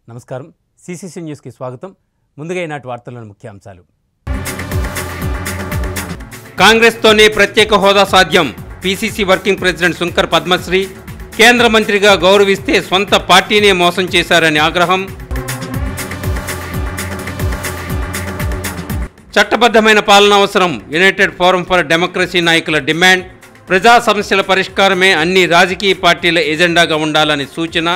నమస్కారం సిసిసి న్యూస్కి స్వాగతం ముందుగా ఈనాటి వార్తల్లోని ముఖ్యాంశాలు కాంగ్రెస్తోనే ప్రత్యేక హోదా సాధ్యం PCC working president Shankar Padmasri కేంద్ర మంత్రిగా గౌరవిస్తే సొంత పార్టీనే మోసం చేశారని ఆగ్రహం చట్టబద్ధమైన పాలన అవసరం యునైటెడ్ ఫోరం ఫర్ డెమోక్రసీ నాయకుల డిమాండ్ ప్రజా సమస్యల పరిష్కారమే అన్ని రాజకీయ పార్టీల ఎజెండాగా ఉండాలని సూచన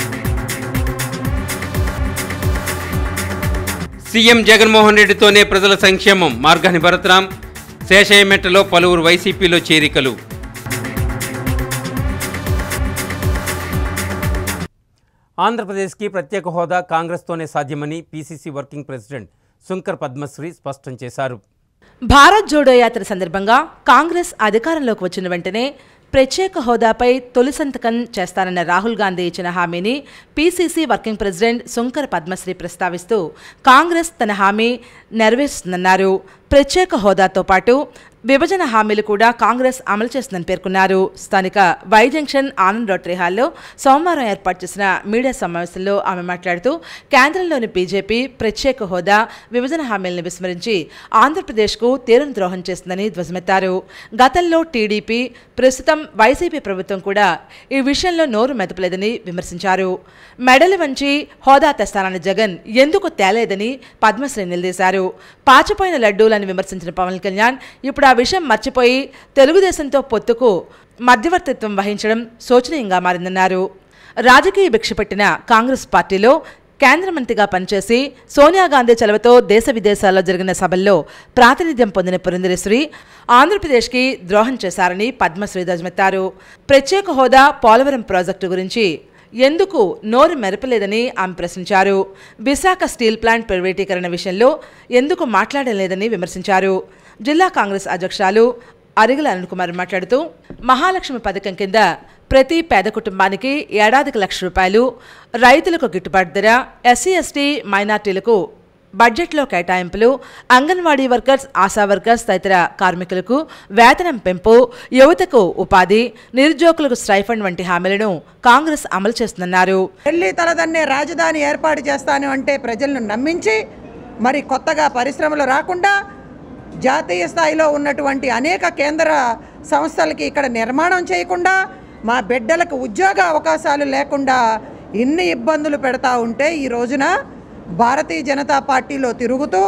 సీఎం జగన్మోహన్ రెడ్డితోనే ప్రజల సంక్షేమం మార్గాని భరతరాం శేషయ్యమెట్టలో పలువురు వైసీపీలో చేరికలు ఆంధ్రప్రదేశ్కి ప్రత్యేక హోదా కాంగ్రెస్తోనే సాధ్యమని PCC working president Shankar Padmasri స్పష్టం చేశారు భారత్ జోడో యాత్ర సందర్భంగా కాంగ్రెస్ అధికారంలోకి వచ్చిన వెంటనే ప్రత్యేక హోదాపై తొలి సంతకం చేస్తానన్న రాహుల్ గాంధీ ఇచ్చిన హామీని PCC working president Shankar Padmasri ప్రస్తావిస్తూ కాంగ్రెస్ తన హామీ నెరవేరుస్తుందన్నారు ప్రత్యేక హోదాతో పాటు విభజన హామీలు కూడా కాంగ్రెస్ అమలు చేస్తుందని పేర్కొన్నారు స్థానిక వై జంక్షన్ ఆనంద్ రోటరీ హాల్లో సోమవారం ఏర్పాటు చేసిన మీడియా సమావేశంలో ఆమె మాట్లాడుతూ కేంద్రంలోని బీజేపీ ప్రత్యేక హోదా విభజన హామీలను విస్మరించి ఆంధ్రప్రదేశ్కు తీరం ద్రోహం చేస్తుందని ధ్వజమెత్తారు గతంలో టీడీపీ ప్రస్తుతం వైసీపీ ప్రభుత్వం కూడా ఈ విషయంలో నోరు మెదపలేదని విమర్శించారు మెడలు వంచి హోదా తెస్తానన్న జగన్ ఎందుకు తేలేదని పద్మశ్రీ నిలదీశారు పాచిపోయిన లడ్డూలని విమర్శించిన పవన్ కళ్యాణ్ ఇప్పుడు ఆ విషయం మర్చిపోయి తెలుగుదేశంతో పొత్తుకు మధ్యవర్తిత్వం వహించడం శోచనీయంగా మారిందన్నారు రాజకీయ భిక్ష పెట్టిన కాంగ్రెస్ పార్టీలో కేంద్ర మంత్రిగా పనిచేసి సోనియా గాంధీ చలవతో దేశ విదేశాల్లో జరిగిన సభల్లో ప్రాతినిధ్యం పొందిన పురంధరేశ్వరి ఆంధ్రప్రదేశ్కి ద్రోహం చేశారని పద్మశ్రీ ధ్వజమెత్తారు ప్రత్యేక హోదా పోలవరం ప్రాజెక్టు గురించి ఎందుకు నోరు మెరపలేదని ఆమె ప్రశ్నించారు విశాఖ స్టీల్ ప్లాంట్ ప్రైవేటీకరణ విషయంలో ఎందుకు మాట్లాడలేదని విమర్శించారు జిల్లా కాంగ్రెస్ అధ్యక్షురాలు అరిగల అరుణ్ కుమార్ మాట్లాడుతూ మహాలక్ష్మి పథకం కింద ప్రతి పేద కుటుంబానికి ఏడాదికి లక్ష రూపాయలు రైతులకు గిట్టుబాటు ధర ఎస్సీ ఎస్టీ మైనార్టీలకు బడ్జెట్లో కేటాయింపులు అంగన్వాడీ వర్కర్స్ ఆశా వర్కర్స్ తదితర కార్మికులకు వేతనం పెంపు యువతకు ఉపాధి నిరుద్యోగులకు స్టైఫండ్ వంటి హామీలను కాంగ్రెస్ అమలు చేస్తుందన్నారు ఢిల్లీ తలదన్నే రాజధాని ఏర్పాటు చేస్తాను అంటే ప్రజలను నమ్మించి మరి కొత్తగా పరిశ్రమలు రాకుండా జాతీయ స్థాయిలో ఉన్నటువంటి అనేక కేంద్ర సంస్థలకి ఇక్కడ నిర్మాణం చేయకుండా మా బిడ్డలకు ఉద్యోగ అవకాశాలు లేకుండా ఇన్ని ఇబ్బందులు పెడతా ఉంటే ఈ రోజున భారతీయ జనతా పార్టీలో తిరుగుతూ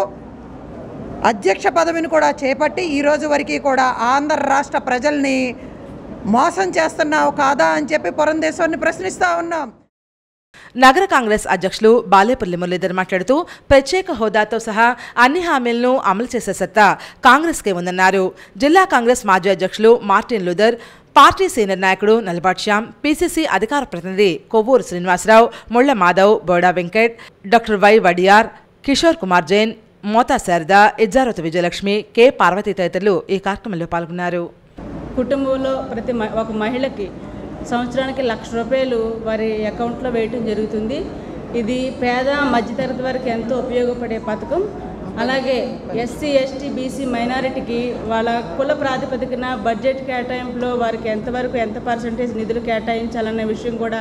అధ్యక్ష పదవిని కూడా చేపట్టి ఈ రోజు వరకు కూడా ఆంధ్ర రాష్ట్ర ప్రజల్ని మోసం చేస్తున్నావు కాదా అని చెప్పి పురంధేశ్వరిని ప్రశ్నిస్తూ ఉన్నాం నగర కాంగ్రెస్ అధ్యక్షులు బాలేపల్లి మురళీధర్ మాట్లాడుతూ ప్రత్యేక హోదాతో సహా అన్ని హామీలను అమలు చేసే సత్తా కాంగ్రెస్కే ఉందన్నారు జిల్లా కాంగ్రెస్ మాజీ అధ్యక్షులు మార్టిన్ లూథర్ పార్టీ సీనియర్ నాయకుడు నల్బాట్ శ్యామ్ పీసీసీ అధికార ప్రతినిధి Kovvuru Srinivasarao Mulla Madhav Boda Venkat doctor Y Vadiyar Kishore Kumar Jain Motha Sarada Izzarathu Vijayalakshmi K Parvathi తదితరులు ఈ కార్యక్రమంలో పాల్గొన్నారు కుటుంబంలో ప్రతి మ- ఒక మహిళకి సంవత్సరానికి లక్ష రూపాయలు వారి అకౌంట్లో వేయటం జరుగుతుంది ఇది పేద మధ్యతరగతి వారికి ఎంతో ఉపయోగపడే పథకం అలాగే ఎస్సీ ఎస్టీ బీసీ మైనారిటీకి వాళ్ళ కుల ప్రాతిపదికన బడ్జెట్ కేటాయింపులో వారికి ఎంతవరకు ఎంత పర్సంటేజ్ నిధులు కేటాయించాలనే విషయం కూడా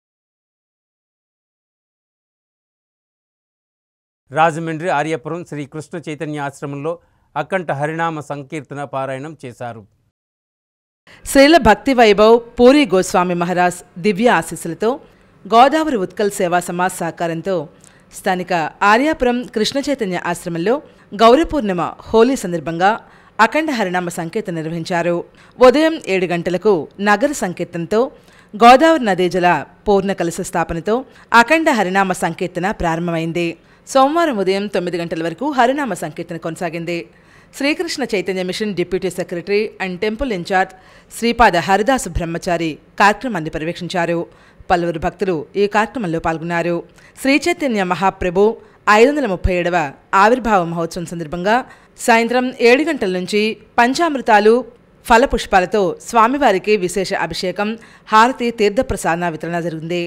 రాజమండ్రి ఆర్యపురం శ్రీ కృష్ణ చైతన్య ఆశ్రమంలో అక్కంట హరినామ సంకీర్తన పారాయణం చేశారు శ్రీల భక్తి వైభవ్ పూరి గోస్వామి మహారాజ్ దివ్య ఆశీస్సులతో గోదావరి ఉత్కల్ సేవా సమాజ్ సహకారంతో స్థానిక ఆర్యాపురం కృష్ణ చైతన్య ఆశ్రమంలో గౌరీ పూర్ణిమ హోలీ సందర్భంగా అఖండ హరినామ సంకీర్తన నిర్వహించారు ఉదయం ఏడు గంటలకు నగర సంకీర్తనతో గోదావరి నదీ జల పూర్ణ కలశ స్థాపనతో అఖండ హరినామ సంకీర్తన ప్రారంభమైంది సోమవారం ఉదయం తొమ్మిది గంటల వరకు హరినామ సంకీర్తన కొనసాగింది Srikrishna Chaitanya mission deputy secretary and temple incharge Sripada Haridasu Brahmachari కార్యక్రమాన్ని పర్యవేక్షించారు పలువురు భక్తులు ఈ కార్యక్రమంలో పాల్గొన్నారు శ్రీ చైతన్య మహాప్రభు ఐదు వందల ముప్పై ఏడవ ఆవిర్భావ మహోత్సవం సందర్భంగా సాయంత్రం ఏడు గంటల నుంచి పంచామృతాలు ఫలపుష్పాలతో స్వామివారికి విశేష అభిషేకం హారతి తీర్థప్రసాద వితరణ జరిగింది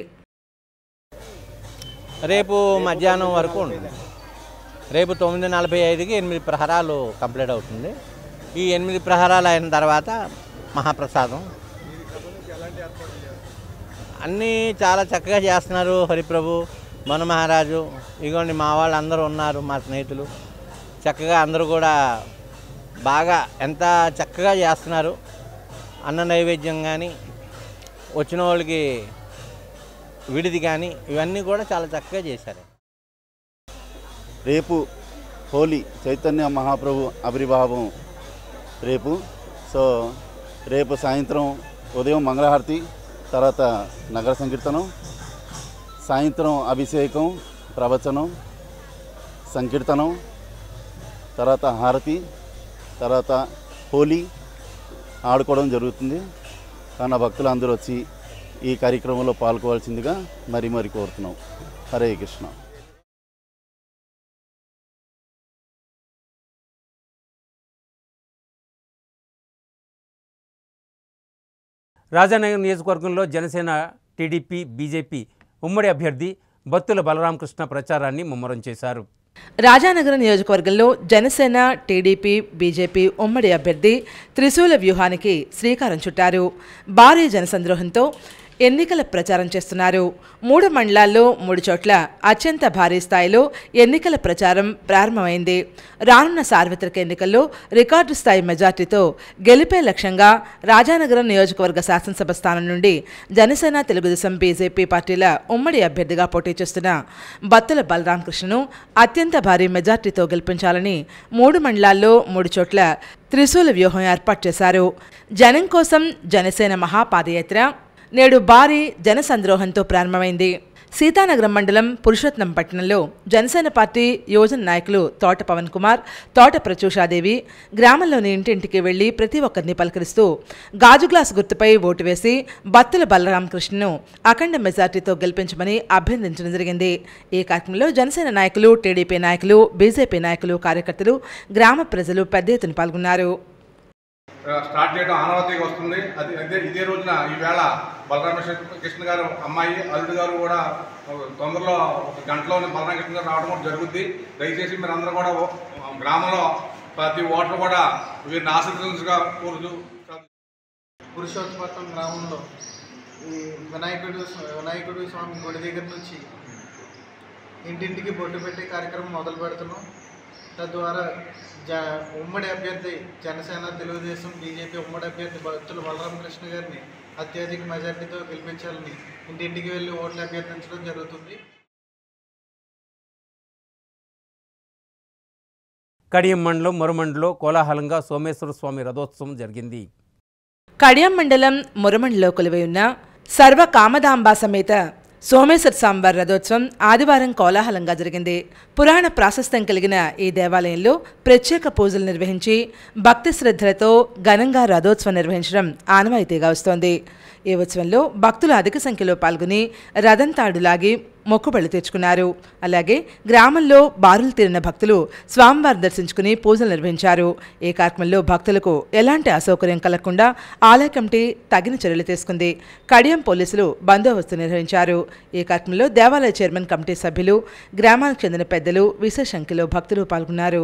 రేపు మధ్యాహ్నం వరకు ఉంటుంది రేపు తొమ్మిది నలభై ఐదుకి ఎనిమిది ప్రహరాలు కంప్లీట్ అవుతుంది ఈ ఎనిమిది ప్రహరాలు అయిన తర్వాత మహాప్రసాదం అన్నీ చాలా చక్కగా చేస్తున్నారు హరిప్రభు మన మహారాజు ఇగోండి మా వాళ్ళు అందరూ ఉన్నారు మా స్నేహితులు చక్కగా అందరూ కూడా బాగా ఎంత చక్కగా చేస్తున్నారు అన్న నైవేద్యం కానీ వచ్చిన వాళ్ళకి విడిది కానీ ఇవన్నీ కూడా చాలా చక్కగా చేశారు రేపు హోలీ చైతన్య మహాప్రభు ఆవిర్భావం రేపు సో రేపు సాయంత్రం ఉదయం మంగళహారతి తర్వాత నగర సంకీర్తనం సాయంత్రం అభిషేకం ప్రవచనం సంకీర్తనం తర్వాత హారతి తర్వాత హోలీ ఆడుకోవడం జరుగుతుంది కావున భక్తులు అందరూ వచ్చి ఈ కార్యక్రమంలో పాల్గొవాల్సిందిగా మరి మరి కోరుతున్నాం హరే కృష్ణ రాజానగర్ నియోజకవర్గంలో జనసేన టీడీపీ బీజేపీ ఉమ్మడి అభ్యర్థి బత్తుల బలరామకృష్ణ ప్రచారాన్ని ముమ్మరం చేశారు రాజానగరం నియోజకవర్గంలో జనసేన టీడీపీ బీజేపీ ఉమ్మడి అభ్యర్థి త్రిశూల వ్యూహానికి శ్రీకారం చుట్టారు భారీ జనసంద్రోహంతో ఎన్నికల ప్రచారం చేస్తున్నారు మూడు మండలాల్లో మూడు చోట్ల అత్యంత భారీ స్థాయిలో ఎన్నికల ప్రచారం ప్రారంభమైంది రానున్న సార్వత్రిక ఎన్నికల్లో రికార్డు స్థాయి మెజార్టీతో గెలిపే లక్ష్యంగా రాజానగరం నియోజకవర్గ శాసనసభ స్థానం నుండి జనసేన తెలుగుదేశం బీజేపీ పార్టీల ఉమ్మడి అభ్యర్థిగా పోటీ చేస్తున్న బత్తుల బలరామకృష్ణను అత్యంత భారీ మెజార్టీతో గెలిపించాలని మూడు మండలాల్లో మూడు చోట్ల త్రిశూల వ్యూహం ఏర్పాటు చేశారు జనం కోసం జనసేన మహాపాదయాత్ర నేడు భారీ జనసంద్రోహంతో ప్రారంభమైంది సీతానగరం మండలం పురుషోత్తం పట్టణంలో జనసేన పార్టీ యువజన నాయకులు తోట పవన్ కుమార్ తోట ప్రచూషాదేవి గ్రామంలోని ఇంటింటికి వెళ్లి ప్రతి ఒక్కరిని పలకరిస్తూ గాజు గ్లాసు గుర్తుపై ఓటు వేసి బత్తుల బలరామకృష్ణను అఖండ మెజార్టీతో గెలిపించమని అభ్యర్థించడం జరిగింది ఈ కార్యక్రమంలో జనసేన నాయకులు టీడీపీ నాయకులు బీజేపీ నాయకులు కార్యకర్తలు గ్రామ ప్రజలు పెద్ద ఎత్తున పాల్గొన్నారు స్టార్ట్ చేయడం ఆనవాయితీగా వస్తుంది అది అదే ఇదే రోజున ఈవేళ బలరామ కృష్ణ గారు అమ్మాయి అల్లుడు గారు కూడా తొందరలో ఒక గంటలోనే బలరామ కృష్ణ గారు రావడం కూడా జరుగుద్ది దయచేసి మీరు అందరూ కూడా ఓ- గ్రామంలో ప్రతి ఓటర్ కూడా వీరిని ఆశీర్వదించగా కోరుతూ పురుషోత్తపట్నం గ్రామంలో ఈ వినాయకుడు వినాయకుడు స్వామి గుడి దగ్గర నుంచి ఇంటింటికి బొట్టు పెట్టే కార్యక్రమం మొదలు పెడుతున్నాం తద్వారా జ ఉమ్మడి అభ్యర్థి జనసేన తెలుగుదేశం బీజేపీ ఉమ్మడి అభ్యర్థి భక్తులు బలరామకృష్ణ గారిని అత్యధిక మెజార్టీతో గెలిపించాలని ఇంటింటికి వెళ్ళి ఓట్లు అభ్యర్థించడం జరుగుతుంది కడియం మండలం మరుమండలో కోలాహలంగా సోమేశ్వర స్వామి రథోత్సవం జరిగింది కడియం మండలం మురమండలో కొలువై ఉన్న సర్వ కామదాంబా సమేత సోమేశ్వర సాంబార్ రథోత్సవం ఆదివారం కోలాహలంగా జరిగింది పురాణ ప్రాశస్త్యం కలిగిన ఈ దేవాలయంలో ప్రత్యేక పూజలు నిర్వహించి భక్తి శ్రద్ధలతో ఘనంగా రథోత్సవం నిర్వహించడం ఆనవాయితీగా వస్తోంది ఈ ఉత్సవంలో భక్తులు అధిక సంఖ్యలో పాల్గొని రథం తాడు లాగి మొక్కుబళ్ళు తెచ్చుకున్నారు అలాగే గ్రామంలో బారులు తీరిన భక్తులు స్వామివారి దర్శించుకుని పూజలు నిర్వహించారు ఈ కార్యక్రమంలో భక్తులకు ఎలాంటి అసౌకర్యం కలగకుండా ఆలయ కమిటీ తగిన చర్యలు తీసుకుంది కడియం పోలీసులు బందోబస్తు నిర్వహించారు ఈ కార్యక్రమంలో దేవాలయ చైర్మన్ కమిటీ సభ్యులు గ్రామానికి చెందిన పెద్దలు విశేష సంఖ్యలో భక్తులు పాల్గొన్నారు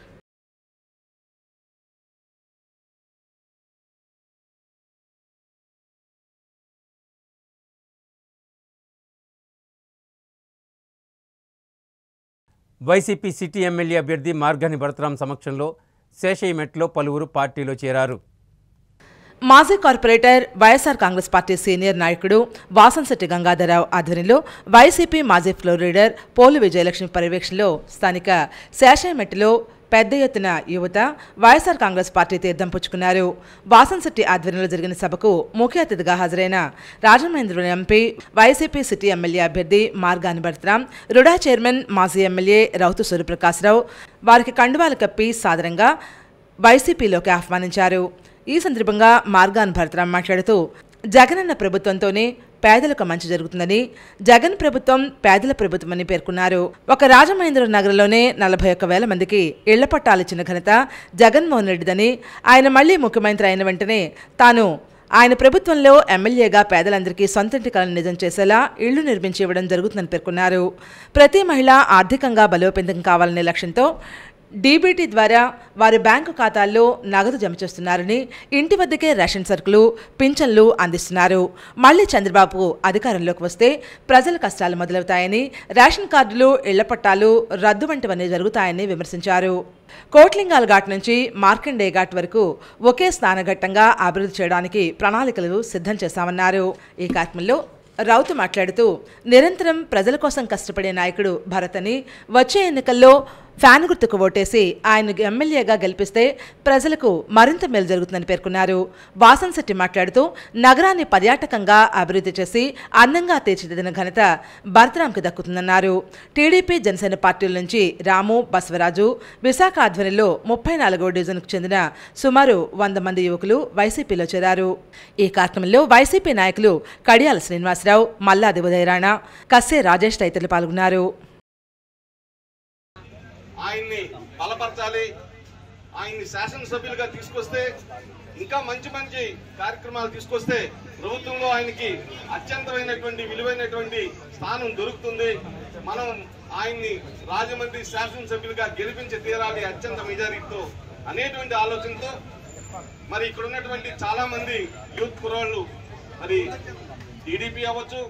వైసీపీ సిటీ ఎమ్మెల్యే అభ్యర్థి మార్గాని భరతరాం సమక్షంలో శేషయ్యమెట్లో పలువురు పార్టీలో చేరారు మాజీ కార్పొరేటర్ వైఎస్ఆర్ కాంగ్రెస్ పార్టీ సీనియర్ నాయకుడు వాసంశెట్టి గంగాధరరావు ఆధ్వర్యంలో వైసీపీ మాజీ ఫ్లోర్ లీడర్ పోలు విజయలక్ష్మి పర్యవేక్షణలో స్థానిక శేషయ్యమెట్టులో పెద్ద ఎత్తున యువత వైఎస్ఆర్ కాంగ్రెస్ పార్టీ తీర్థం పుచ్చుకున్నారు వాసంశెట్టి ఆధ్వర్యంలో జరిగిన సభకు ముఖ్య అతిథిగా హాజరైన Rajamahendravaram MP YCP city MLA అభ్యర్థి మార్గాని భరతరాం రుడా చైర్మన్ మాజీ ఎమ్మెల్యే రౌతు సూర్యప్రకాశ్రావు వారికి కండువాలు కప్పి సాదరంగా వైసీపీలోకి ఆహ్వానించారు ఈ సందర్భంగా మార్గాన్ భరతరాం మాట్లాడుతూ జగనన్న ప్రభుత్వంతోనే పేదలకు మంచి జరుగుతుందని జగన్ ప్రభుత్వం పేదల ప్రభుత్వమని పేర్కొన్నారు ఒక రాజమహేంద్ర నగరంలోనే నలభై ఒక్క వేల మందికి ఇళ్ల పట్టాలిచ్చిన ఘనత జగన్మోహన్ రెడ్డిదని ఆయన మళ్లీ ముఖ్యమంత్రి అయిన వెంటనే తాను ఆయన ప్రభుత్వంలో ఎమ్మెల్యేగా పేదలందరికీ సొంతింటి కలను నిజం చేసేలా ఇళ్లు నిర్మించి ఇవ్వడం జరుగుతుందని పేర్కొన్నారు ప్రతి మహిళ ఆర్థికంగా బలోపేతం కావాలనే లక్ష్యంతో డీబీటీ ద్వారా వారి బ్యాంకు ఖాతాల్లో నగదు జమ చేస్తున్నారని ఇంటి వద్దకే రేషన్ సరుకులు పింఛన్లు అందిస్తున్నారు మళ్లీ చంద్రబాబు అధికారంలోకి వస్తే ప్రజల కష్టాలు మొదలవుతాయని రేషన్ కార్డులు ఇళ్ల పట్టాలు రద్దు వంటివన్నీ జరుగుతాయని విమర్శించారు కోట్లింగాల్ ఘాట్ నుంచి మార్కండే ఘాట్ వరకు ఒకే స్నానఘట్టంగా అభివృద్ధి చేయడానికి ప్రణాళికలు సిద్ధం చేశామన్నారు ఈ కార్యక్రమంలో రౌతు మాట్లాడుతూ నిరంతరం ప్రజల కోసం కష్టపడే నాయకుడు భరత్ అని వచ్చే ఎన్నికల్లో ఫ్యాన్ గుర్తుకు ఓటేసి ఆయన ఎమ్మెల్యేగా గెలిపిస్తే ప్రజలకు మరింత మేలు జరుగుతుందని పేర్కొన్నారు వాసన్ శెట్టి మాట్లాడుతూ నగరాన్ని పర్యాటకంగా అభివృద్ధి చేసి అందంగా తీర్చిదిద్దిన ఘనత భరతరాంకు దక్కుతుందన్నారు టీడీపీ జనసేన పార్టీల నుంచి రాము బసవరాజు విశాఖ ఆధ్వర్యంలో ముప్పై నాలుగో డివిజన్కు చెందిన సుమారు వంద మంది యువకులు వైసీపీలో చేరారు ఈ కార్యక్రమంలో వైసీపీ నాయకులు కడియాల శ్రీనివాసరావు మల్లాది ఉదయరాణ కస్సే రాజేష్ తదితరులు పాల్గొన్నారు ఆయన్ని బలపరచాలి ఆయన్ని శాసనసభ్యులుగా తీసుకొస్తే ఇంకా మంచి మంచి కార్యక్రమాలు తీసుకొస్తే ప్రభుత్వంలో ఆయనకి అత్యంతమైనటువంటి విలువైనటువంటి స్థానం దొరుకుతుంది మనం ఆయన్ని రాజమండ్రి శాసనసభ్యులుగా గెలిపించి తీరాలి అత్యంత మెజారిటీతో అనేటువంటి ఆలోచనతో మరి ఇక్కడ ఉన్నటువంటి చాలా మంది యూత్ కుర్రాళ్ళు మరి టీడీపీ అవ్వచ్చు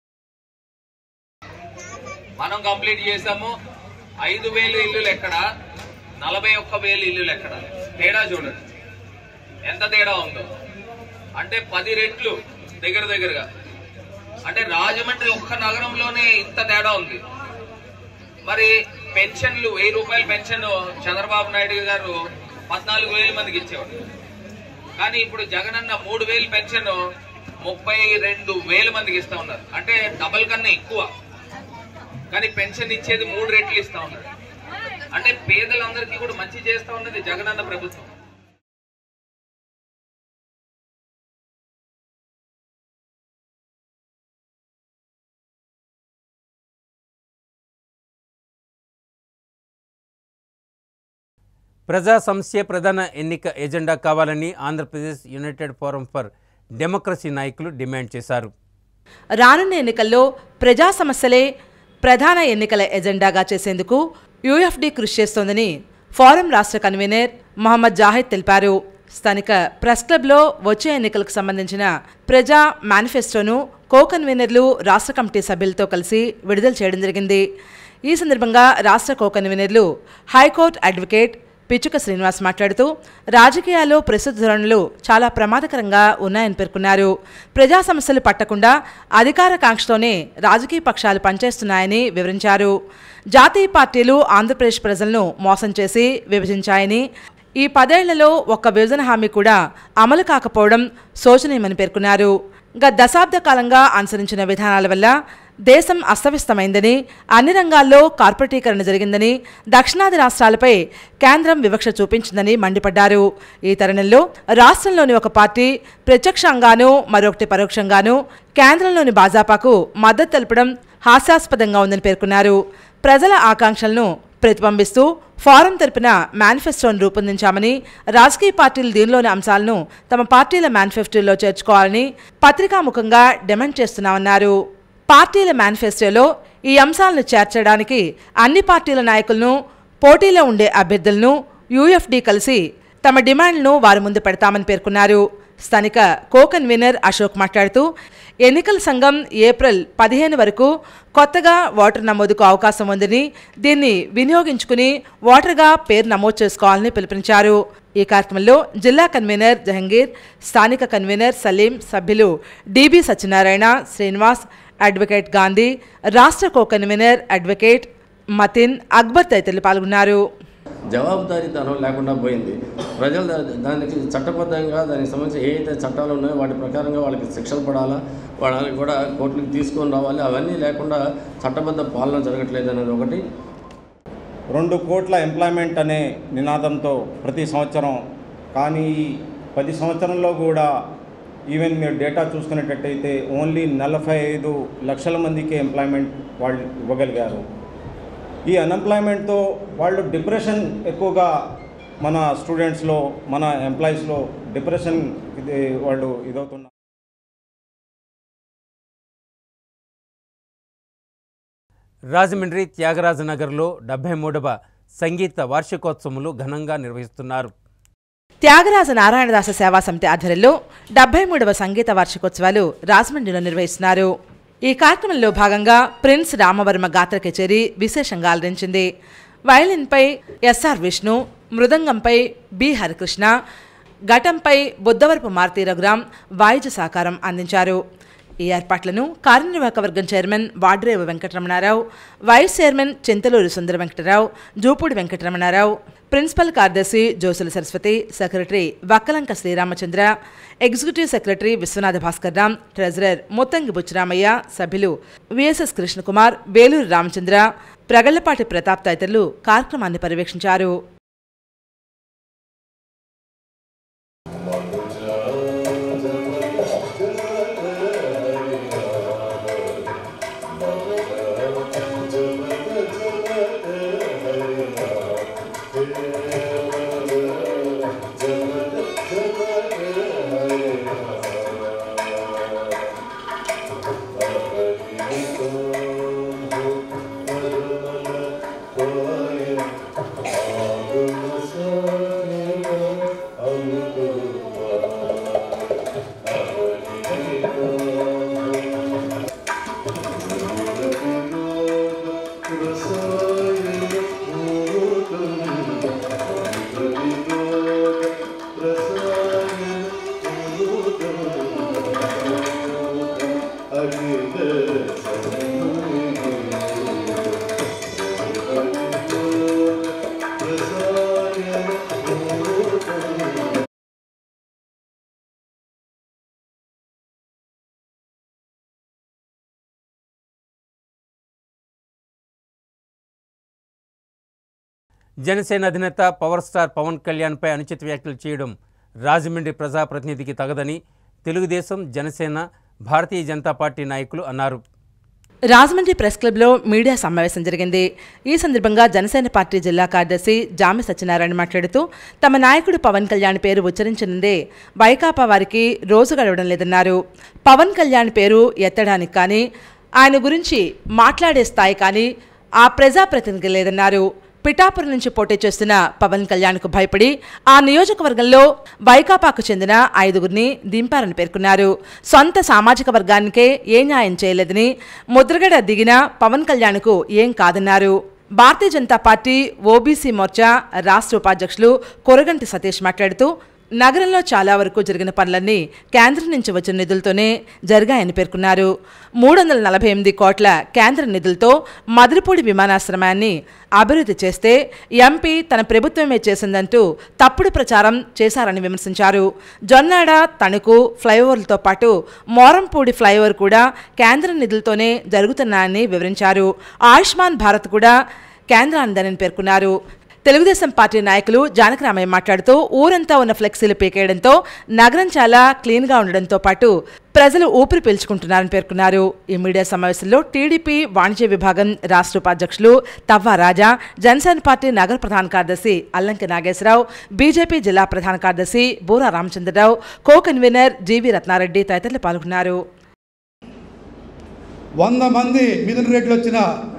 మనం కంప్లీట్ చేసాము ఐదు వేలు ఇల్లులు ఎక్కడ నలభై ఒక్క వేలు ఇల్లులు ఎక్కడ తేడా చూడండి ఎంత తేడా ఉందో అంటే పది రెట్లు దగ్గర దగ్గరగా అంటే రాజమండ్రి ఒక్క నగరంలోనే ఇంత తేడా ఉంది మరి పెన్షన్లు వెయ్యి రూపాయల పెన్షన్ చంద్రబాబు నాయుడు గారు పద్నాలుగు వేల మందికి ఇచ్చేవాడు కానీ ఇప్పుడు జగనన్న మూడు వేలు పెన్షన్ ముప్పై రెండు వేల మందికి ఇస్తా ఉన్నారు అంటే డబల్ కన్నా ఎక్కువ కానీ పెన్షన్ ఇచ్చేది మూడు రెట్లు ఇస్తా ఉన్నారు అంటే పేదలందరికీ కూడా మంచి చేస్తా ఉన్నది జగనన్న ప్రభుత్వం ప్రజా సంస్థ ప్రధాన ఎన్నిక ఎజెండా కావాలని Andhra Pradesh United forum for democracy నాయకులు డిమాండ్ చేశారు రానున్న ఎన్నికల్లో ప్రజా సమస్యలే ప్రధాన ఎన్నికల ఎజెండాగా చేసేందుకు యూఎఫ్డీ కృషి చేస్తోందని ఫోరం రాష్ట్ర కన్వీనర్ మొహమ్మద్ జాహిద్ తెలిపారు స్థానిక ప్రెస్ క్లబ్లో వచ్చే ఎన్నికలకు సంబంధించిన ప్రజా మేనిఫెస్టోను కో కన్వీనర్లు రాష్ట్ర కమిటీ సభ్యులతో కలిసి విడుదల చేయడం జరిగింది ఈ సందర్భంగా రాష్ట్ర కో కన్వీనర్లు హైకోర్టు అడ్వకేట్ పిచ్చుక శ్రీనివాస్ మాట్లాడుతూ రాజకీయాల్లో ప్రస్తుత ధోరణులు చాలా ప్రమాదకరంగా ఉన్నాయని పేర్కొన్నారు ప్రజా సమస్యలు పట్టకుండా అధికార కాంక్షతోనే రాజకీయ పక్షాలు పనిచేస్తున్నాయని వివరించారు జాతీయ పార్టీలు ఆంధ్రప్రదేశ్ ప్రజలను మోసం చేసి విభజించాయని ఈ పదేళ్లలో ఒక్క విభజన హామీ కూడా అమలు కాకపోవడం శోచనీయమని పేర్కొన్నారు గత దశాబ్ద కాలంగా అనుసరించిన విధానాల వల్ల దేశం అస్తవ్యస్తమైందని అన్ని రంగాల్లో కార్పొరేటీకరణ జరిగిందని దక్షిణాది రాష్ట్రాలపై కేంద్రం వివక్ష చూపించిందని మండిపడ్డారు ఈ తరుణంలో రాష్ట్రంలోని ఒక పార్టీ ప్రత్యక్షంగానూ మరొకటి పరోక్షంగానూ కేంద్రంలోని భాజపాకు మద్దతు తెలపడం హాస్యాస్పదంగా ఉందని పేర్కొన్నారు ప్రజల ఆకాంక్షలను ప్రతిబింబిస్తూ ఫారం తరపున మేనిఫెస్టోను రూపొందించామని రాజకీయ పార్టీలు దీనిలోని అంశాలను తమ పార్టీల మేనిఫెస్టోలో చేర్చుకోవాలని పత్రికాముఖంగా డిమాండ్ చేస్తున్నామన్నారు పార్టీల మేనిఫెస్టోలో ఈ అంశాలను చేర్చడానికి అన్ని పార్టీల నాయకులను పోటీలో ఉండే అభ్యర్థులను యూఎఫ్డీ కలిసి తమ డిమాండ్లను వారి ముందు పెడతామని పేర్కొన్నారు స్థానిక కో కన్వీనర్ అశోక్ మాట్లాడుతూ ఎన్నికల సంఘం ఏప్రిల్ పదిహేను వరకు కొత్తగా ఓటర్ నమోదుకు అవకాశం ఉందని దీన్ని వినియోగించుకుని ఓటర్గా పేరు నమోదు చేసుకోవాలని పిలుపునిచ్చారు ఈ కార్యక్రమంలో జిల్లా కన్వీనర్ జహంగీర్ స్థానిక కన్వీనర్ సలీం సభ్యులు డిబి సత్యనారాయణ శ్రీనివాస్ అడ్వకేట్ గాంధీ రాష్ట్ర co convener advocate Matin Akbar తదితరులు పాల్గొన్నారు జవాబుదారీతనం లేకుండా పోయింది ప్రజలు దా- దానికి చట్టబద్ధంగా దానికి సంబంధించి ఏ అయితే చట్టాలు ఉన్నాయో వాటి ప్రకారంగా వాళ్ళకి శిక్షలు పడాలా వాళ్ళని కూడా కోర్టులకు తీసుకొని రావాలి అవన్నీ లేకుండా చట్టబద్ధ పాలన జరగట్లేదు అనేది ఒకటి రెండు కోట్ల ఎంప్లాయ్మెంట్ అనే నినాదంతో ప్రతి సంవత్సరం కానీ ఈ పది సంవత్సరంలో కూడా ఈవెన్ మీరు డేటా చూసుకునేటట్టయితే ఓన్లీ నలభై ఐదు లక్షల మందికి ఎంప్లాయ్మెంట్ వాళ్ళు ఇవ్వగలిగారు ఈ అన్ఎంప్లాయ్మెంట్తో వాళ్ళు డిప్రెషన్ ఎక్కువగా మన స్టూడెంట్స్లో మన ఎంప్లాయీస్లో డిప్రెషన్ ఇది వాళ్ళు ఇదవుతున్నారు రాజమండ్రి త్యాగరాజనగర్లో డెబ్బై మూడవ సంగీత వార్షికోత్సవములు ఘనంగా నిర్వహిస్తున్నారు త్యాగరాజ నారాయణదాస సేవా సమితి ఆధ్వర్యంలో డెబ్బై మూడవ సంగీత వార్షికోత్సవాలు రాజమండ్రిలో నిర్వహిస్తున్నారు ఈ కార్యక్రమంలో భాగంగా ప్రిన్స్ రామవర్మ గాత్ర కచేరీ విశేషంగా అలరించింది వయలిన్పై ఎస్ఆర్ విష్ణు మృదంగంపై బి హరికృష్ణ ఘటంపై బుద్ధవరపు మారుతి రఘురాం వాయిద్య సహకారం అందించారు ఈ ఏర్పాట్లను కార్యనిర్వాహక వర్గం chairman Vadrevu Venkataramanarao vice chairman Chintaluru Sundara Venkatarao Jupudi Venkataramanarao principal కార్యదర్శి Josula Saraswathi secretary Vakkalanka Sriramachandra executive secretary Viswanatha Bhaskar Ram treasurer Muthangi Buchiramaiah సభ్యులు విఎస్ఎస్ కృష్ణకుమార్ వేలూరు రామచంద్ర ప్రగళ్లపాటి ప్రతాప్ తదితరులు కార్యక్రమాన్ని పర్యవేక్షించారు జనసేన అధినేత పవర్ స్టార్ పవన్ కళ్యాణ్పై అనుచిత వ్యాఖ్యలు చేయడం రాజమండ్రి ప్రజాప్రతినిధికి తగదని తెలుగుదేశం జనసేన భారతీయ జనతా పార్టీ నాయకులు అన్నారు రాజమండ్రి ప్రెస్ క్లబ్లో మీడియా సమావేశం జరిగింది ఈ సందర్భంగా జనసేన పార్టీ జిల్లా కార్యదర్శి జామి సత్యనారాయణ మాట్లాడుతూ తమ నాయకుడు పవన్ కళ్యాణ్ పేరు ఉచ్చరించనుందే వైకాపా వారికి రోజు గడవడం లేదన్నారు పవన్ కళ్యాణ్ పేరు ఎత్తడానికి కానీ ఆయన గురించి మాట్లాడే స్థాయి కానీ ఆ ప్రజాప్రతినిధి లేదన్నారు పిఠాపురం నుంచి పోటీ చేస్తున్న పవన్ కళ్యాణ్కు భయపడి ఆ నియోజకవర్గంలో వైకాపాకు చెందిన ఐదుగురిని దింపారని పేర్కొన్నారు సొంత సామాజిక వర్గానికే ఏ న్యాయం చేయలేదని ముద్రగడ దిగిన పవన్ కళ్యాణ్కు ఏం కాదన్నారు భారతీయ జనతా పార్టీ ఓబీసీ మోర్చా రాష్ట్ర ఉపాధ్యక్షులు కొరగంటి సతీష్ మాట్లాడుతూ నగరంలో చాలా వరకు జరిగిన పనులన్నీ కేంద్రం నుంచి వచ్చిన నిధులతోనే జరిగాయని పేర్కొన్నారు మూడు వందల నలభై ఎనిమిది కోట్ల కేంద్ర నిధులతో మధురపూడి విమానాశ్రయాన్ని అభివృద్ధి చేస్తే ఎంపీ తన ప్రభుత్వమే చేసిందంటూ తప్పుడు ప్రచారం చేశారని విమర్శించారు జొన్నాడ తణుకు ఫ్లైఓవర్లతో పాటు మోరంపూడి ఫ్లైఓవర్ కూడా కేంద్ర నిధులతోనే జరుగుతున్నాయని వివరించారు ఆయుష్మాన్ భారత్ కూడా కేంద్రానిదని పేర్కొన్నారు తెలుగుదేశం పార్టీ నాయకులు జానకరామయ్య మాట్లాడుతూ ఊరంతా ఉన్న ఫ్లెక్సీలు పీకేయడంతో నగరం చాలా క్లీన్గా ఉండడంతో పాటు ప్రజలు ఊపిరి పీల్చుకుంటున్నారని పేర్కొన్నారు ఈ మీడియా సమావేశంలో టీడీపీ వాణిజ్య విభాగం రాష్ట్ర ఉపాధ్యక్షులు తవ్వా రాజా జనసేన పార్టీ నగర ప్రధాన కార్యదర్శి అల్లంకి నాగేశ్వరరావు బీజేపీ జిల్లా ప్రధాన కార్యదర్శి Bura Ramachandra Rao co convener G V Ratna Reddy తదితరులు పాల్గొన్నారు వంద మంది మిథున్ రెడ్డిలు వచ్చిన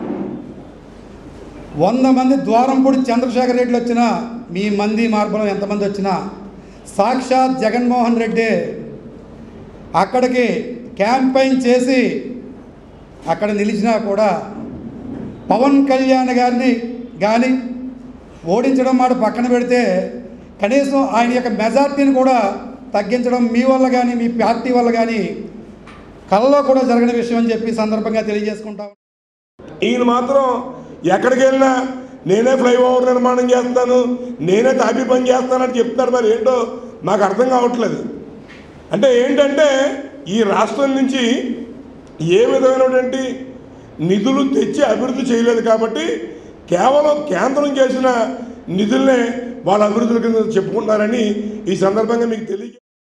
వంద మంది ద్వారంపూడి చంద్రశేఖర్ రెడ్డిలు వచ్చినా మీ మంది మార్బలం ఎంతమంది వచ్చినా సాక్షాత్ జగన్మోహన్ రెడ్డి అక్కడికి క్యాంపెయిన్ చేసి అక్కడ నిలిచినా కూడా పవన్ కళ్యాణ్ గారిని కానీ ఓడించడం మాట పక్కన పెడితే కనీసం ఆయన యొక్క మెజార్టీని కూడా తగ్గించడం మీ వల్ల కానీ మీ పార్టీ వల్ల కానీ కళ్ళలో కూడా జరగని విషయం అని చెప్పి సందర్భంగా తెలియజేసుకుంటాం ఈయన మాత్రం ఎక్కడికి వెళ్ళినా నేనే ఫ్లైఓవర్ నిర్మాణం చేస్తాను నేనే తాపీ పని చేస్తానని చెప్తున్నారు మరి ఏంటో మాకు అర్థం కావట్లేదు అంటే ఏంటంటే ఈ రాష్ట్రం నుంచి ఏ విధమైనటువంటి నిధులు తెచ్చి అభివృద్ధి చేయలేదు కాబట్టి కేవలం కేంద్రం చేసిన నిధులనే వాళ్ళ అభివృద్ధుల కింద చెప్పుకుంటారని ఈ సందర్భంగా మీకు తెలియ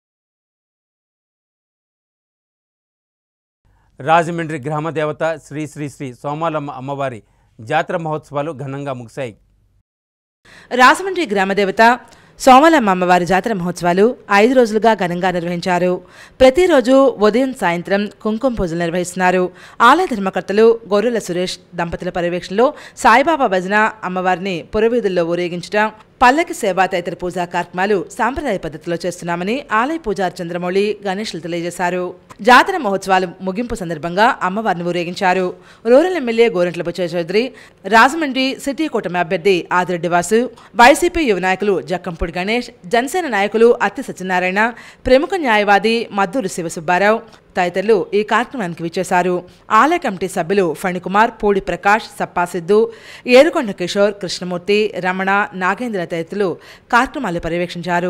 రాజమండ్రి గ్రామ దేవత శ్రీ శ్రీ శ్రీ సోమాలమ్మ అమ్మవారి జాతర మహోత్సవాలు ఘనంగా ముగిశాయి రాజమండ్రి గ్రామదేవత సోమలమ్మ అమ్మవారి జాతర మహోత్సవాలు ఐదు రోజులుగా ఘనంగా నిర్వహించారు ప్రతిరోజు ఉదయం సాయంత్రం కుంకుమ పూజలు నిర్వహిస్తున్నారు ఆలయ ధర్మకర్తలు గొర్రెల సురేష్ దంపతుల పర్యవేక్షణలో సాయిబాబా భజన అమ్మవారిని పురవీధుల్లో ఊరేగించడం పల్లకి సేవ తదితర పూజా కార్యక్రమాలు సాంప్రదాయ పద్ధతిలో చేస్తున్నామని ఆలయ పూజారి చంద్రమౌళి గణేష్లు తెలియజేశారు జాతర మహోత్సవాలు ముగింపు సందర్భంగా అమ్మవారిని ఊరేగించారు rural MLA Gorantla Butchaiah Chowdary Rajahmundry city కూటమి అభ్యర్థి ఆదిరెడ్డి వాసు వైసీపీ యువ నాయకులు జక్కంపూడి గణేష్ జనసేన నాయకులు అత్తి సత్యనారాయణ ప్రముఖ న్యాయవాది మద్దూరు శివసుబ్బారావు తదితరులు ఈ కార్యక్రమానికి విచ్చేశారు ఆలయ కమిటీ సభ్యులు ఫణికుమార్ పూడి ప్రకాష్ సప్పాసిద్దు ఏరుకొండ కిషోర్ కృష్ణమూర్తి రమణ నాగేంద్ర తదితరులు కార్యక్రమాలు పర్యవేక్షించారు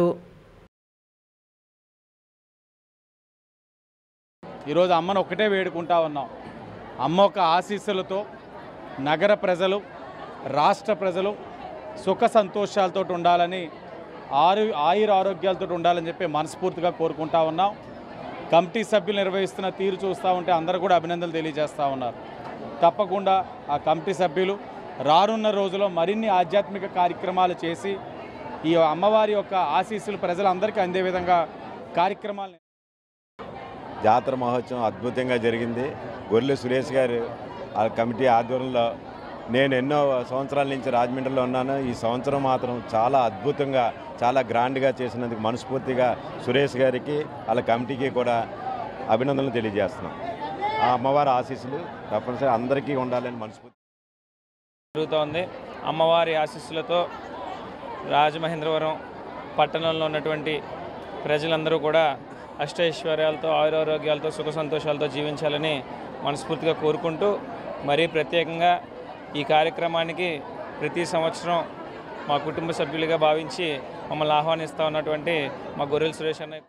ఈరోజు అమ్మను ఒక్కటే వేడుకుంటా ఉన్నాం అమ్మ యొక్క ఆశీస్సులతో నగర ప్రజలు రాష్ట్ర ప్రజలు సుఖ సంతోషాలతో ఉండాలని ఆరు ఆయుర ఆరోగ్యాలతో ఉండాలని చెప్పి మనస్ఫూర్తిగా కోరుకుంటా ఉన్నాం కమిటీ సభ్యులు నిర్వహిస్తున్న తీరు చూస్తూ ఉంటే అందరూ కూడా అభినందనలు తెలియజేస్తూ ఉన్నారు తప్పకుండా ఆ కమిటీ సభ్యులు రానున్న రోజుల్లో మరిన్ని ఆధ్యాత్మిక కార్యక్రమాలు చేసి ఈ అమ్మవారి యొక్క ఆశీస్సులు ప్రజలందరికీ అందే విధంగా కార్యక్రమాలు జాతర మహోత్సవం అద్భుతంగా జరిగింది గొర్రెల సురేష్ గారు ఆ కమిటీ ఆధ్వర్యంలో నేను ఎన్నో సంవత్సరాల నుంచి రాజమండ్రిలో ఉన్నాను ఈ సంవత్సరం మాత్రం చాలా అద్భుతంగా చాలా గ్రాండ్గా చేసినందుకు మనస్ఫూర్తిగా సురేష్ గారికి వాళ్ళ కమిటీకి కూడా అభినందనలు తెలియజేస్తున్నాం ఆ అమ్మవారి ఆశీస్సులు తప్పనిసరి అందరికీ ఉండాలని మనస్ఫూర్తి జరుగుతోంది అమ్మవారి ఆశీస్సులతో రాజమహేంద్రవరం పట్టణంలో ఉన్నటువంటి ప్రజలందరూ కూడా అష్టైశ్వర్యాలతో ఆయురారోగ్యాలతో సుఖ సంతోషాలతో జీవించాలని మనస్ఫూర్తిగా కోరుకుంటూ మరీ ప్రత్యేకంగా ఈ కార్యక్రమానికి ప్రతి సంవత్సరం మా కుటుంబ సభ్యులుగా భావించి మమ్మల్ని ఆహ్వానిస్తూ ఉన్నటువంటి మా గొర్రెల సురేష్ అన్న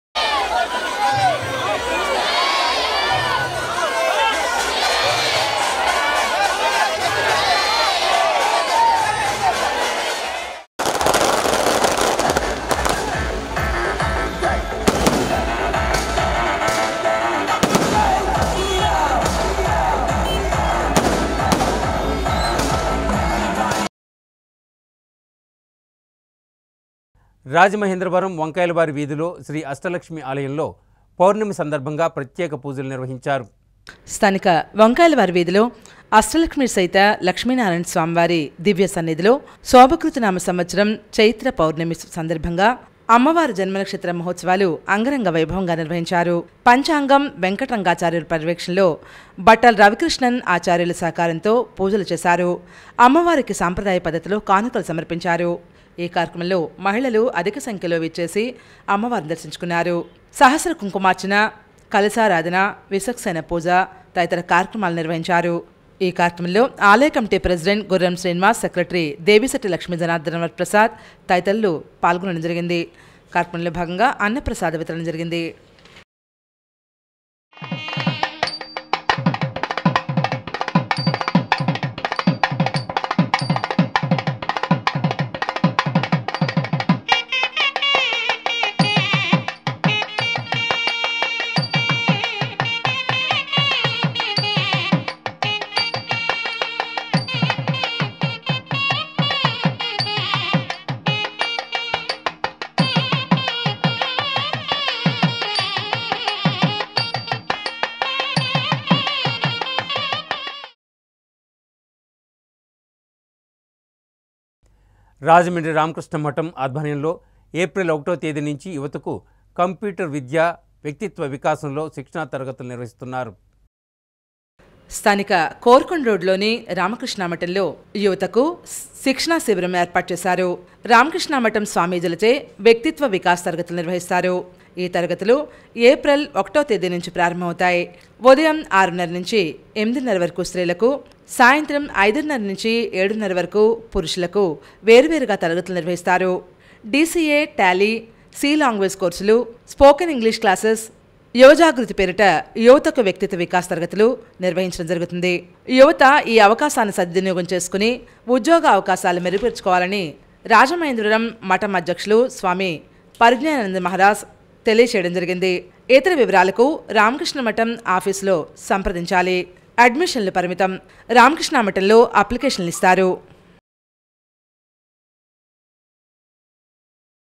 రాజమహేంద్రవరం వంకాయలవారి వీధిలో శ్రీ అష్టలక్ష్మి ఆలయంలో పౌర్ణమి సందర్భంగా ప్రత్యేక పూజలు నిర్వహించారు స్థానిక వంకాయలవారి వీధిలో అష్టలక్ష్మి సైత లక్ష్మీనారాయణ స్వామివారి దివ్య సన్నిధిలో శోభకృతనామ సంవత్సరం చైత్ర పౌర్ణమి సందర్భంగా అమ్మవారి జన్మ నక్షత్ర మహోత్సవాలు అంగరంగ వైభవంగా నిర్వహించారు పంచాంగం వెంకటరంగాచార్యుల పర్యవేక్షణలో బట్టల రవికృష్ణన్ ఆచార్యుల సహకారంతో పూజలు చేశారు అమ్మవారికి సాంప్రదాయ పద్ధతిలో కానుకలు సమర్పించారు ఈ కార్యక్రమంలో మహిళలు అధిక సంఖ్యలో విచ్చేసి అమ్మవారిని దర్శించుకున్నారు సహస్ర కుంకుమార్చన కలశారాధన విసక్సేన పూజ తదితర కార్యక్రమాలు నిర్వహించారు ఈ కార్యక్రమంలో ఆలయ committee president Gurram Srinivas secretary Devisetti Lakshmi Janardhana Prasad తదితరులు పాల్గొనడం జరిగింది కార్యక్రమంలో భాగంగా అన్నప్రసాద వితరణ జరిగింది రాజమండ్రి రామకృష్ణ మఠం ఆధ్వర్యంలో ఏప్రిల్ ఒకటో తేదీ నుంచి యువతకు కంప్యూటర్ విద్య వ్యక్తిత్వ వికాసంలో శిక్షణా తరగతులు నిర్వహిస్తున్నారు స్థానిక కోర్కొండ రోడ్లోని రామకృష్ణ మఠంలో యువతకు శిక్షణా శిబిరం ఏర్పాటు చేశారు రామకృష్ణ మఠం స్వామీజులచే వ్యక్తిత్వ వికాస్ తరగతులు నిర్వహిస్తారు ఈ తరగతులు ఏప్రిల్ ఒకటో తేదీ నుంచి ప్రారంభమవుతాయి ఉదయం ఆరున్నర నుంచి ఎనిమిదిన్నర వరకు స్త్రీలకు సాయంత్రం ఐదున్నర నుంచి ఏడున్నర వరకు పురుషులకు వేరువేరుగా తరగతులు నిర్వహిస్తారు డీసీఏ టాలీ సి లాంగ్వేజ్ కోర్సులు స్పోకెన్ ఇంగ్లీష్ క్లాసెస్ యువజాగృతి పేరిట యువతకు వ్యక్తిత్వ వికాస్ తరగతులు నిర్వహించడం జరుగుతుంది యువత ఈ అవకాశాన్ని సద్వినియోగం చేసుకుని ఉద్యోగ అవకాశాలు మెరుగుపరుచుకోవాలని రాజమహేంద్రవరం మఠం అధ్యక్షులు స్వామి పరిజ్ఞానంద మహారాజ్ తెలియచేయడం జరిగింది ఇతర వివరాలకు రామకృష్ణ మఠం ఆఫీసులో సంప్రదించాలి అడ్మిషన్లు పరిమితం రామకృష్ణ మఠంలో అప్లికేషన్లు ఇస్తారు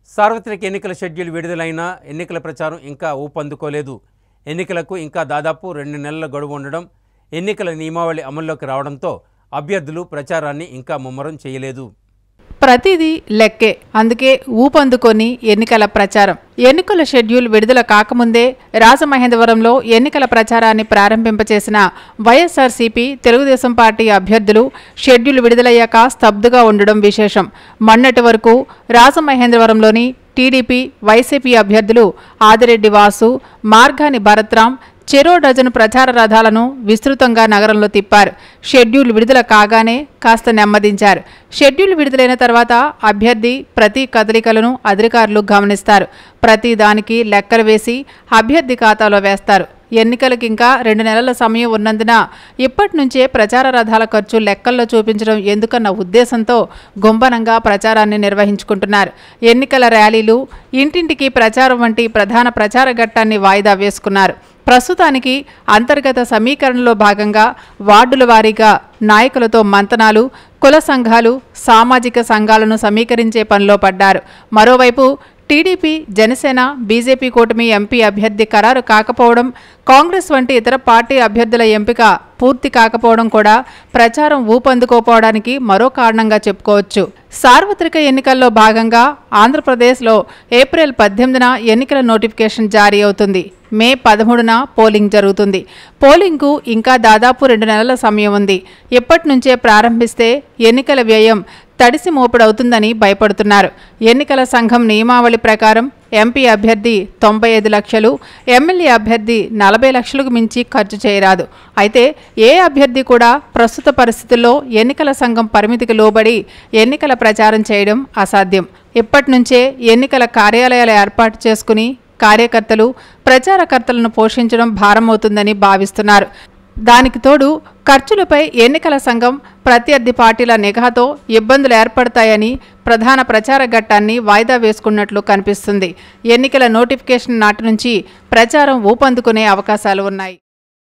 సార్వత్రిక ఎన్నికల షెడ్యూల్ విడుదలైనా ఎన్నికల ప్రచారం ఇంకా ఊపందుకోలేదు ఎన్నికలకు ఇంకా దాదాపు రెండు నెలల గడువు ఉండడం ఎన్నికల నియమావళి అమల్లోకి రావడంతో అభ్యర్థులు ప్రచారాన్ని ఇంకా ముమ్మరం చేయలేదు ప్రతిదీ లెక్కే అందుకే ఊపందుకొని ఎన్నికల ప్రచారం ఎన్నికల షెడ్యూల్ విడుదల కాకముందే రాజమహేంద్రవరంలో ఎన్నికల ప్రచారాన్ని ప్రారంభింపచేసిన వైఎస్ఆర్సీపీ తెలుగుదేశం పార్టీ అభ్యర్థులు షెడ్యూల్ విడుదలయ్యాక స్తబ్దుగా ఉండడం విశేషం మొన్నటి వరకు రాజమహేంద్రవరంలోని టీడీపీ వైసీపీ అభ్యర్థులు ఆదిరెడ్డి వాసు మార్గాని భరత్రాం చెరో డజను ప్రచార రథాలను విస్తృతంగా నగరంలో తిప్పారు షెడ్యూల్ విడుదల కాగానే కాస్త నెమ్మదించారు షెడ్యూల్ విడుదలైన తర్వాత అభ్యర్థి ప్రతి కదలికలను అధికారులు గమనిస్తారు ప్రతి దానికి లెక్కలు వేసి అభ్యర్థి ఖాతాలో వేస్తారు ఎన్నికలకు ఇంకా రెండు నెలల సమయం ఉన్నందున ఇప్పటి నుంచే ప్రచార రథాల ఖర్చు లెక్కల్లో చూపించడం ఎందుకన్న ఉద్దేశంతో గుంబనంగా ప్రచారాన్ని నిర్వహించుకుంటున్నారు ఎన్నికల ర్యాలీలు ఇంటింటికి ప్రచారం వంటి ప్రధాన ప్రచార ఘట్టాన్ని వాయిదా వేసుకున్నారు ప్రస్తుతానికి అంతర్గత సమీకరణలో భాగంగా వార్డుల వారీగా నాయకులతో మంతనాలు కుల సంఘాలు సామాజిక సంఘాలను సమీకరించే పనిలో పడ్డారు మరోవైపు టీడీపీ జనసేన బీజేపీ కూటమి ఎంపీ అభ్యర్థి ఖరారు కాకపోవడం కాంగ్రెస్ వంటి ఇతర పార్టీ అభ్యర్థుల ఎంపిక పూర్తి కాకపోవడం కూడా ప్రచారం ఊపందుకోపోవడానికి మరో కారణంగా చెప్పుకోవచ్చు సార్వత్రిక ఎన్నికల్లో భాగంగా ఆంధ్రప్రదేశ్లో ఏప్రిల్ పద్దెనిమిదిన ఎన్నికల నోటిఫికేషన్ జారీ అవుతుంది మే పదమూడున పోలింగ్ జరుగుతుంది పోలింగ్కు ఇంకా దాదాపు రెండు నెలల సమయం ఉంది ఇప్పటి నుంచే ప్రారంభిస్తే ఎన్నికల వ్యయం తడిసి మోపుడవుతుందని భయపడుతున్నారు ఎన్నికల సంఘం నియమావళి ప్రకారం ఎంపీ అభ్యర్థి తొంభై ఐదు లక్షలు ఎమ్మెల్యే అభ్యర్థి నలభై లక్షలకు మించి ఖర్చు చేయరాదు అయితే ఏ అభ్యర్థి కూడా ప్రస్తుత పరిస్థితుల్లో ఎన్నికల సంఘం పరిమితికి లోబడి ఎన్నికల ప్రచారం చేయడం అసాధ్యం ఇప్పటి నుంచే ఎన్నికల కార్యాలయాలు ఏర్పాటు చేసుకుని కార్యకర్తలు ప్రచారకర్తలను పోషించడం భారమవుతుందని భావిస్తున్నారు దానికి తోడు ఖర్చులపై ఎన్నికల సంఘం ప్రత్యర్థి పార్టీల నిఘాతో ఇబ్బందులు ఏర్పడతాయని ప్రధాన ప్రచార ఘట్టాన్ని వాయిదా వేసుకున్నట్లు కనిపిస్తుంది ఎన్నికల నోటిఫికేషన్ నాటి నుంచి ప్రచారం ఊపందుకునే అవకాశాలు ఉన్నాయి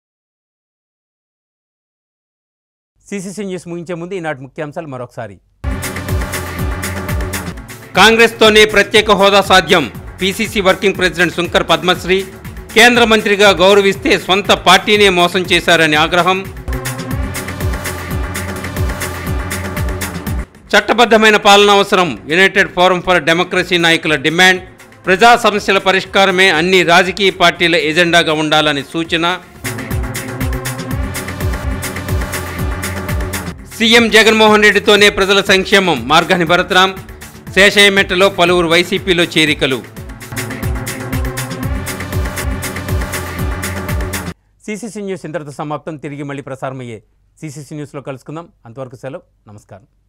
సిసిసి న్యూస్ ముగించే ముందు ఈనాటి ముఖ్యాంశాలు మరొకసారి కాంగ్రెస్తోనే ప్రత్యేక హోదా సాధ్యం PCC working president Shankar Padmasri కేంద్ర మంత్రిగా గౌరవిస్తే సొంత పార్టీనే మోసం చేశారని ఆగ్రహం చట్టబద్ధమైన పాలన అవసరం యునైటెడ్ ఫోరం ఫర్ డెమోక్రసీ నాయకుల డిమాండ్ ప్రజా సమస్యల పరిష్కారమే అన్ని రాజకీయ పార్టీల ఎజెండాగా ఉండాలని సూచన సీఎం జగన్మోహన్ రెడ్డితోనే ప్రజల సంక్షేమం మార్గాని భరత్రాం శేషయ్యమెట్టలో పలువురు వైసీపీలో చేరికలు సిసిసి న్యూస్ ఇంతటితో సమాప్తం తిరిగి మళ్ళీ ప్రసారమయ్యే సిసిసి న్యూస్లో కలుసుకుందాం అంతవరకు సెలవు నమస్కారం